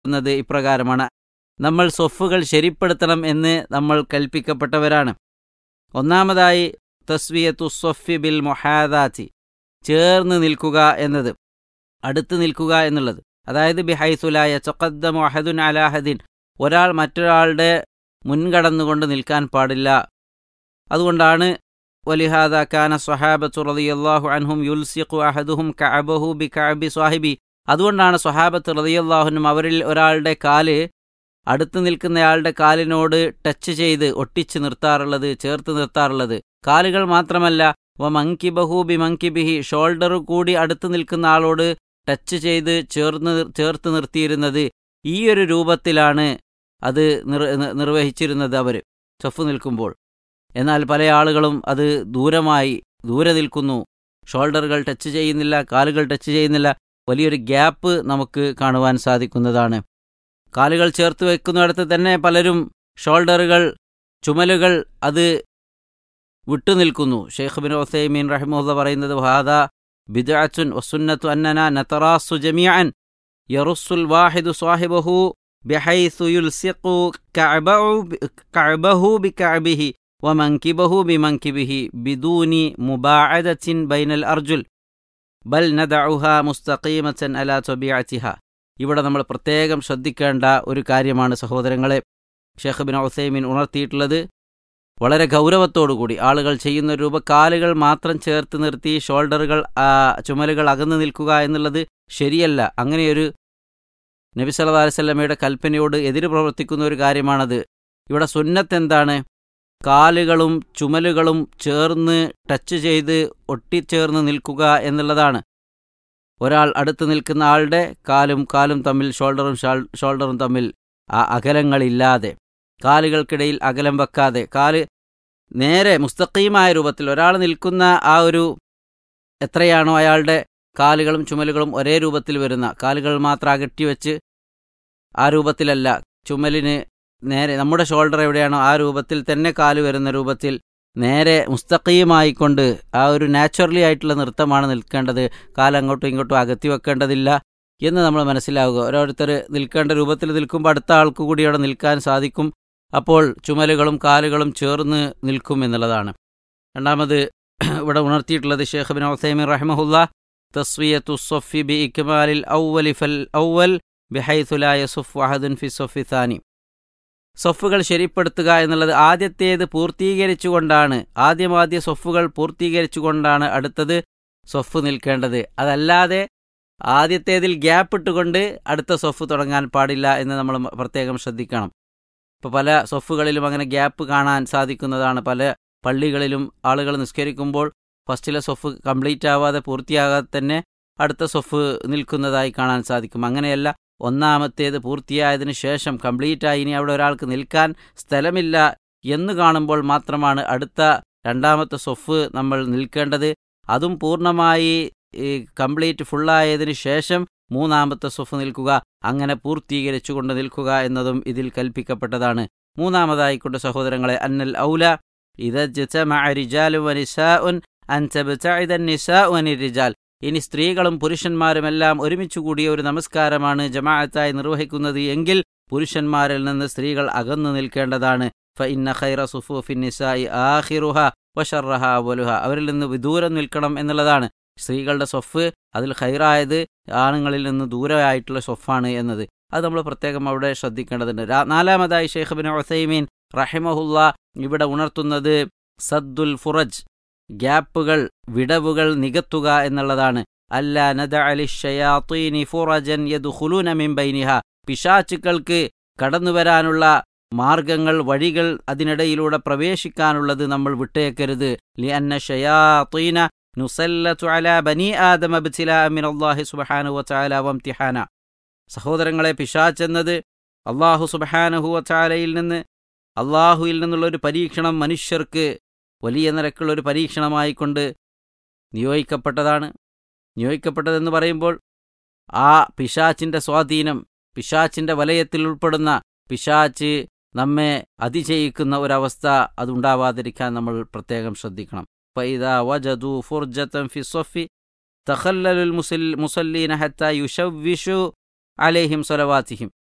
ക്കുന്നത് ഇപ്രകാരമാണ് നമ്മൾ സ്വഫുകൾ ശരിപ്പെടുത്തണം എന്ന് നമ്മൾ കൽപ്പിക്കപ്പെട്ടവരാണ് ഒന്നാമതായി തസ്വിയത്തു സ്വഫി ബിൽ മൊഹാദാത്തി ചേർന്ന് നിൽക്കുക എന്നത് അടുത്ത് നിൽക്കുക എന്നുള്ളത് അതായത് ബിഹൈസുലായ ചൊക്കദ്ദ മൊഹദുൻ അലാഹദിൻ ഒരാൾ മറ്റൊരാളുടെ മുൻകടന്നുകൊണ്ട് നിൽക്കാൻ പാടില്ല അതുകൊണ്ടാണ് വലിഹാദ കാന സ്വഹാബത്തു റളിയല്ലാഹു അൻഹും യുൽസിഖു അഹദുഹും കഅബഹു ബി കഅബി സ്വാഹിബി അതുകൊണ്ടാണ് സ്വഹാബത്ത് റളിയല്ലാഹുനും അവരിൽ ഒരാളുടെ കാല് അടുത്ത് നിൽക്കുന്നയാളുടെ കാലിനോട് ടച്ച് ചെയ്ത് ഒട്ടിച്ച് നിർത്താറുള്ളത് ചേർത്ത് നിർത്താറുള്ളത് കാലുകൾ മാത്രമല്ല വ മങ്കിബഹു ബി മങ്കിബിഹി ഷോൾഡർ കൂടി അടുത്ത് നിൽക്കുന്ന ആളോട് ടച്ച് ചെയ്ത് ചേർന്ന് ചേർത്ത് നിർത്തിയിരുന്നത് ഈ ഒരു രൂപത്തിലാണ് അത് നിർ നിർവഹിച്ചിരുന്നത് അവർ ചഫ് നിൽക്കുമ്പോൾ എന്നാൽ പല ആളുകളും അത് ദൂരമായി ദൂരെ നിൽക്കുന്നു ഷോൾഡറുകൾ ടച്ച് ചെയ്യുന്നില്ല കാലുകൾ ടച്ച് ചെയ്യുന്നില്ല വലിയൊരു ഗ്യാപ്പ് നമുക്ക് കാണുവാൻ സാധിക്കുന്നതാണ് കാലുകൾ ചേർത്ത് വെക്കുന്നിടത്ത് തന്നെ പലരും ഷോൾഡറുകൾ ചുമലുകൾ അത് വിട്ടുനിൽക്കുന്നു ഷെയ്ഖ് ബിൻ ഒസൈമീൻ റഹിമുല്ല പറയുന്നത് ഹാദ ബിദ്അത്തുൻ വസുന്നത്തു അന്നന നതറാസു ജമീഅൻ യറുസുൽ വാഹിദു സ്വാഹിബഹു ബിഹൈസു യുൽസിഖു കഅബഹു കഅബഹു ബികഅബിഹി വമൻകിബഹു ബിമൻകിബിഹി ബിദൂനി മുബാഅദത്തിൻ ബൈനൽ അർജുൽ ബൽ നദഉഹ മുസ്തഖീമത്തൻ അലാ ത്വബിഅത്തിഹ ഇവിടെ നമ്മൾ പ്രത്യേകം ശ്രദ്ധിക്കേണ്ട ഒരു കാര്യമാണ് സഹോദരങ്ങളെ ഷെയ്ഖ് ബിൻ ഒസൈമിൻ ഉണർത്തിയിട്ടുള്ളത് വളരെ ഗൗരവത്തോടുകൂടി ആളുകൾ ചെയ്യുന്ന രൂപ കാലുകൾ മാത്രം ചേർത്ത് നിർത്തി ഷോൾഡറുകൾ ചുമലുകൾ അകന്നു നിൽക്കുക എന്നുള്ളത് ശരിയല്ല അങ്ങനെയൊരു നബി സല്ലല്ലാഹു അലൈഹി വസല്ലമയുടെ കൽപ്പനയോട് എതിര് പ്രവർത്തിക്കുന്ന ഒരു കാര്യമാണത് ഇവിടെ സുന്നത്ത് എന്താണ് കാലുകളും ചുമലുകളും ചേർന്ന് ടച്ച് ചെയ്ത് ഒട്ടിച്ചേർന്ന് നിൽക്കുക എന്നുള്ളതാണ് ഒരാൾ അടുത്ത് നിൽക്കുന്ന ആളുടെ കാലും കാലും തമ്മിൽ ഷോൾഡറും ഷോൾഡറും തമ്മിൽ ആ അകലങ്ങളില്ലാതെ കാലുകൾക്കിടയിൽ അകലം വെക്കാതെ കാല് നേരെ മുസ്തഖീമായ രൂപത്തിൽ ഒരാൾ നിൽക്കുന്ന ആ ഒരു എത്രയാണോ അയാളുടെ കാലുകളും ചുമലുകളും ഒരേ രൂപത്തിൽ വരുന്ന കാലുകൾ മാത്രം അകറ്റി വെച്ച് ആ രൂപത്തിലല്ല ചുമലിന് നേരെ നമ്മുടെ ഷോൾഡർ എവിടെയാണോ ആ രൂപത്തിൽ തന്നെ കാല് വരുന്ന രൂപത്തിൽ നേരെ മുസ്തഖീമായിക്കൊണ്ട് ആ ഒരു നാച്ചുറലി ആയിട്ടുള്ള നൃത്തമാണ് നിൽക്കേണ്ടത് കാലങ്ങോട്ടും ഇങ്ങോട്ടും അകത്തി വെക്കേണ്ടതില്ല എന്ന് നമ്മൾ മനസ്സിലാവുക ഓരോരുത്തർ നിൽക്കേണ്ട രൂപത്തിൽ നിൽക്കുമ്പോൾ അടുത്ത ആൾക്ക് കൂടി അവിടെ നിൽക്കാൻ സാധിക്കും അപ്പോൾ ചുമലുകളും കാലുകളും ചേർന്ന് നിൽക്കും എന്നുള്ളതാണ് രണ്ടാമത് ഇവിടെ ഉണർത്തിയിട്ടുള്ളത് ഷേഖ് ബിൻ ഒസൈമിൻ റഹ്മഹുല്ല തസ്വിയത്തു സൊഫി ബി ഇക്മാലിൽ ഔവലി ഫൽ ഔവൽ ബിഹൈസുലായ സുഫ് വഹദുൻ ഫി സൊഫി സാനി സൊഫുകൾ ശരിപ്പെടുത്തുക എന്നുള്ളത് ആദ്യത്തേത് പൂർത്തീകരിച്ചുകൊണ്ടാണ് ആദ്യമാദ്യ സൊഫുകൾ പൂർത്തീകരിച്ചുകൊണ്ടാണ് അടുത്തത് സൊഫ് നിൽക്കേണ്ടത് അതല്ലാതെ ആദ്യത്തേതിൽ ഗ്യാപ്പ് ഇട്ടുകൊണ്ട് അടുത്ത സൊഫ് തുടങ്ങാൻ പാടില്ല എന്ന് നമ്മൾ പ്രത്യേകം ശ്രദ്ധിക്കണം ഇപ്പോൾ പല സൊഫുകളിലും അങ്ങനെ ഗ്യാപ്പ് കാണാൻ സാധിക്കുന്നതാണ് പല പള്ളികളിലും ആളുകൾ നിസ്കരിക്കുമ്പോൾ ഫസ്റ്റിലെ സൊഫ് കംപ്ലീറ്റ് ആവാതെ പൂർത്തിയാകാതെ തന്നെ അടുത്ത സൊഫ് നിൽക്കുന്നതായി കാണാൻ സാധിക്കും അങ്ങനെയല്ല ഒന്നാമത്തേത് പൂർത്തിയായതിനു ശേഷം കംപ്ലീറ്റായി ഇനി അവിടെ ഒരാൾക്ക് നിൽക്കാൻ സ്ഥലമില്ല എന്ന് കാണുമ്പോൾ മാത്രമാണ് അടുത്ത രണ്ടാമത്തെ സൊഫ് നമ്മൾ നിൽക്കേണ്ടത് അതും പൂർണ്ണമായി കംപ്ലീറ്റ് ഫുള്ളായതിനു ശേഷം മൂന്നാമത്തെ സൊഫ് നിൽക്കുക അങ്ങനെ പൂർത്തീകരിച്ചുകൊണ്ട് നിൽക്കുക എന്നതും ഇതിൽ കൽപ്പിക്കപ്പെട്ടതാണ് മൂന്നാമതായിക്കൊണ്ട് സഹോദരങ്ങളെ അന്നൽ ഔല റിജാൽ ഇനി സ്ത്രീകളും പുരുഷന്മാരുമെല്ലാം ഒരുമിച്ചുകൂടിയ ഒരു നമസ്കാരമാണ് ജമാഅത്തായി നിർവഹിക്കുന്നത് എങ്കിൽ പുരുഷന്മാരിൽ നിന്ന് സ്ത്രീകൾ അകന്നു നിൽക്കേണ്ടതാണ് ഫഇന്ന ഖൈറ സുഫൂഫിൻ നിസായി ആഖിറുഹ വഷറഹ വലുഹ അവരിൽ നിന്ന് വിദൂരം നിൽക്കണം എന്നുള്ളതാണ് സ്ത്രീകളുടെ സൊഫ് അതിൽ ഖൈറായത് ആണുങ്ങളിൽ നിന്ന് ദൂരമായിട്ടുള്ള സൊഫാണ് എന്നത് അത് നമ്മൾ പ്രത്യേകം അവിടെ ശ്രദ്ധിക്കേണ്ടതുണ്ട് നാലാമതായി ഷെയ്ഖ് ബിൻ ഒസൈമീൻ റഹിമഹുല്ല ഇവിടെ ഉണർത്തുന്നത് സദ്ദുൽ ഫുറജ് ഗ്യാപ്പുകൾ വിടവുകൾ നികത്തുക എന്നുള്ളതാണ് അല്ല നദ അലി ഷയാത്തീനി ഫുറജൻ യദുഖുലൂന മിൻ ബൈനിഹ പിശാച്ചുക്കൾക്ക് കടന്നുവരാനുള്ള മാർഗങ്ങൾ വഴികൾ അതിനിടയിലൂടെ പ്രവേശിക്കാനുള്ളത് നമ്മൾ വിട്ടേക്കരുത് ലി അന്ന ഷയാത്തീന നുസല്ലത്തു അലാ ബനി ആദമ ബിത്തിലാ മിൻ അല്ലാഹി സുബ്ഹാനഹു വതആല വംതിഹാന സഹോദരങ്ങളെ പിശാച്ചെന്നത് അള്ളാഹു സുബ്ഹാനഹു വതആലയിൽ നിന്ന് അള്ളാഹുവിൽ നിന്നുള്ള ഒരു പരീക്ഷണം മനുഷ്യർക്ക് വലിയ നിരക്കുള്ള ഒരു പരീക്ഷണമായിക്കൊണ്ട് നിയോഗിക്കപ്പെട്ടതാണ് നിയോഗിക്കപ്പെട്ടതെന്ന് പറയുമ്പോൾ ആ പിശാച്ചിൻ്റെ സ്വാധീനം പിശാച്ചിൻ്റെ വലയത്തിൽ ഉൾപ്പെടുന്ന പിശാച്ച് നമ്മെ അതിജയിക്കുന്ന ഒരവസ്ഥ അതുണ്ടാവാതിരിക്കാൻ നമ്മൾ പ്രത്യേകം ശ്രദ്ധിക്കണം فإذا وجدوا فرجة في الصف تخللوا المسل- المصلين حتى يشوشوا عليهم صلواتهم